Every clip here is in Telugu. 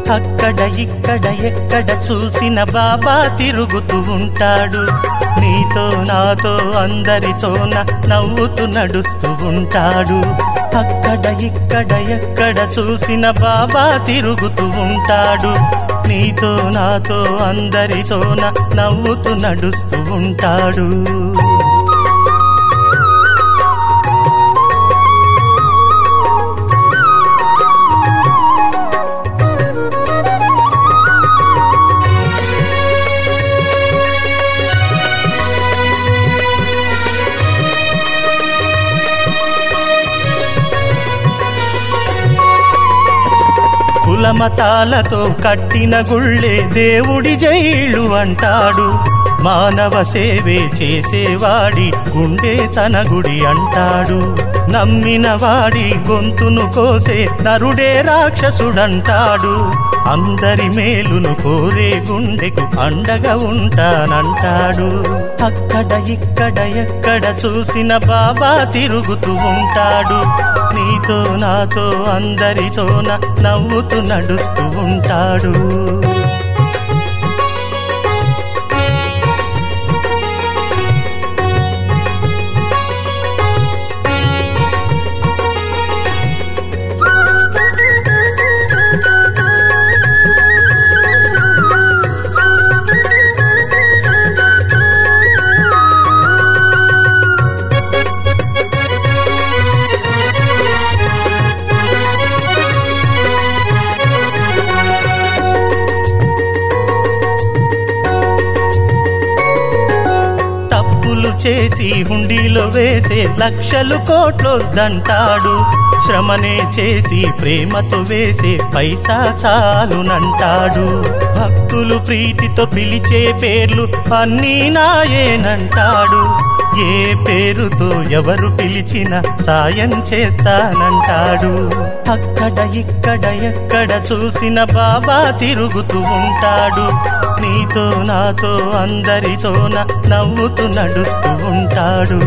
అక్కడ ఇక్కడ ఎక్కడ చూసిన బాబా తిరుగుతూ ఉంటాడు నీతో నాతో అందరితోన నవ్వుతూ నడుస్తూ ఉంటాడు అక్కడ ఇక్కడ ఎక్కడ చూసిన బాబా తిరుగుతూ ఉంటాడు నీతో నాతో అందరితోన నవ్వుతూ నడుస్తూ ఉంటాడు కులమతాలతో కట్టిన గుళ్ళే దేవుడి జైలు అంటాడు మానవ సేవే చేసేవాడి గుండె తన గుడి అంటాడు నమ్మిన వాడి గొంతును కోసే నరుడే రాక్షసుడంటాడు అందరి మేలును కోరే గుండెకు అండగా ఉంటానంటాడు అక్కడ ఇక్కడ ఎక్కడ చూసిన బాబా తిరుగుతూ ఉంటాడు నీతో నాతో అందరితోన నవ్వుతూ నడుస్తూ ఉంటాడు తప్పులు చేసి హుండీలో వేసే లక్షలు కోట్లొద్దంటాడు శ్రమనే చేసి ప్రేమతో వేసే పైసా చాలునంటాడు భక్తులు ప్రీతితో పిలిచే పేర్లు అన్నీ నాయేనంటాడు ఏ పేరుతో ఎవరు పిలిచినా సాయం చేస్తానంటాడు అక్కడ ఇక్కడ ఎక్కడ చూసిన బాబా తిరుగుతూ ఉంటాడు నీతో నాతో అందరితోన నవ్వుతూ నడుస్తూ ఉంటాడు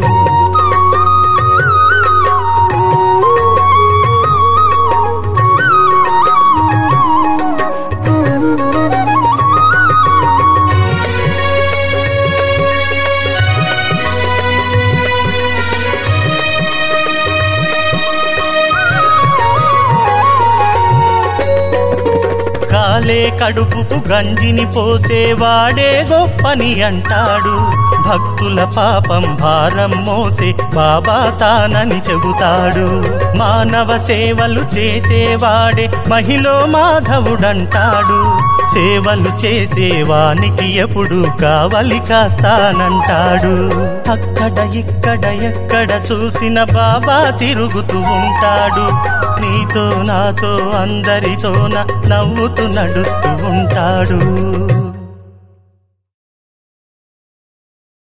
కాలే కడుపుకు గంజిని పోసేవాడే గొప్పని అంటాడు భక్తుల పాపం భారం మోసే బాబా తానని చెబుతాడు మానవ సేవలు చేసేవాడే మహిళ మాధవుడంటాడు సేవలు చేసేవానికి ఎప్పుడు కావలి కాస్తానంటాడు అక్కడ ఇక్కడ ఎక్కడ చూసిన బాబా తిరుగుతూ ఉంటాడు నీతో నాతో అందరితోన నవ్వుతూ నడుస్తూ ఉంటాడు